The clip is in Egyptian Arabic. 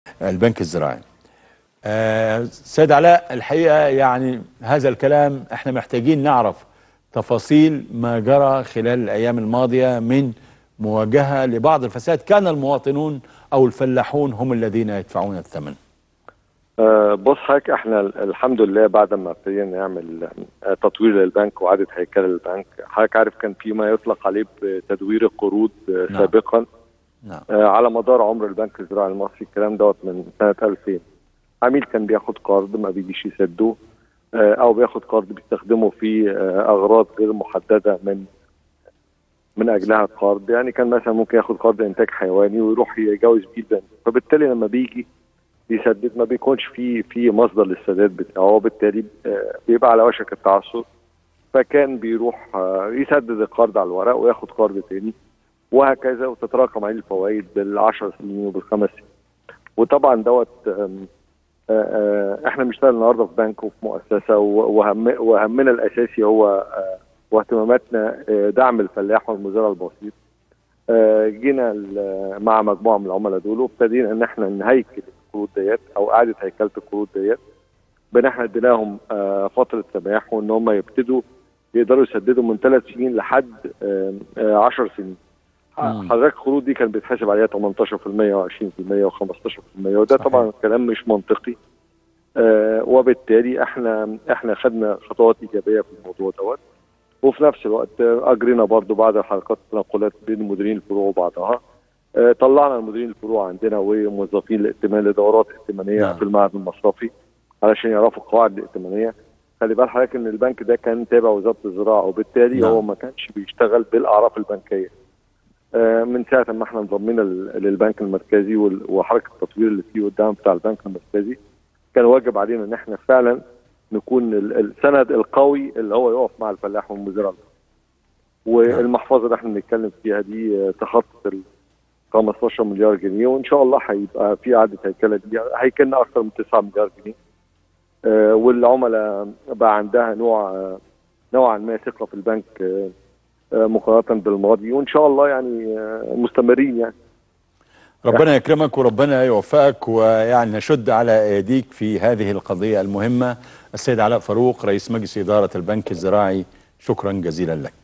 البنك الزراعي آه، سيد علاء الحقيقة يعني هذا الكلام احنا محتاجين نعرف تفاصيل ما جرى خلال الأيام الماضية من مواجهة لبعض الفساد كان المواطنون أو الفلاحون هم الذين يدفعون الثمن آه، بص حضرتك احنا الحمد لله بعد ما ابتدينا نعمل آه، تطوير للبنك واعاده هيكله للبنك حضرتك عارف كان في ما يطلق عليه بتدوير القروض آه، نعم. سابقا نعم آه، على مدار عمر البنك الزراعي المصري الكلام دوت من سنه 2000 عميل كان بياخد قرض ما بيجيش يسده آه، او بياخد قرض بيستخدمه في آه، اغراض غير محدده من من اجلها القرض يعني كان مثلا ممكن ياخد قرض انتاج حيواني ويروح يجوز بيه البنك فبالتالي لما بيجي يسدد ما بيكونش في في مصدر للسداد بتاعه وبالتالي آه، بيبقى على وشك التعثر فكان بيروح آه، يسدد القرض على الورق وياخد قرض تاني وهكذا وتتراكم عليه الفوائد بالعشر سنين وبالخمس سنين وطبعا دوت آم، آه، آه، احنا بنشتغل النهارده في بنك وفي مؤسسه و- وهم وهمنا الاساسي هو آه، واهتماماتنا آه، دعم الفلاح والمزارع البسيط آه، جينا ال- مع مجموعه من العملاء دول وابتدينا ان احنا نهيكل القروض ديت او اعاده هيكله القروض ديت بان احنا اديناهم آه، فتره سماح وان هم يبتدوا يقدروا يسددوا من ثلاث سنين لحد 10 سنين مم. حضرتك القروض دي كان بيتحاسب عليها 18% و20% و15% وده صحيح. طبعا كلام مش منطقي آه وبالتالي احنا احنا خدنا خطوات ايجابيه في الموضوع دوت وفي نفس الوقت آه، اجرينا برضو بعد حلقات تنقلات بين مديرين الفروع وبعضها آه طلعنا المديرين الفروع عندنا وموظفين الائتمان لدورات ائتمانيه نعم. في المعهد المصرفي علشان يعرفوا القواعد الائتمانيه خلي بال حضرتك ان البنك ده كان تابع وزاره الزراعه وبالتالي نعم. هو ما كانش بيشتغل بالاعراف البنكيه آه، من ساعه ما احنا انضمينا لل- للبنك المركزي وال- وحركه التطوير اللي فيه قدام بتاع البنك المركزي كان واجب علينا ان احنا فعلا نكون ال- السند القوي اللي هو يقف مع الفلاح والمزارع والمحفظه اللي احنا بنتكلم فيها دي آه، تخطط ال 15 مليار جنيه وان شاء الله هيبقى في اعاده هيكله دي هيكلنا اكثر من 9 مليار جنيه آه، والعملاء بقى عندها نوع آه، نوعا ما ثقه في البنك آه، آه، مقارنه بالماضي وان شاء الله يعني آه، مستمرين يعني ربنا يكرمك وربنا يوفقك ويعني نشد على ايديك في هذه القضية المهمة السيد علاء فاروق رئيس مجلس إدارة البنك الزراعي شكرا جزيلا لك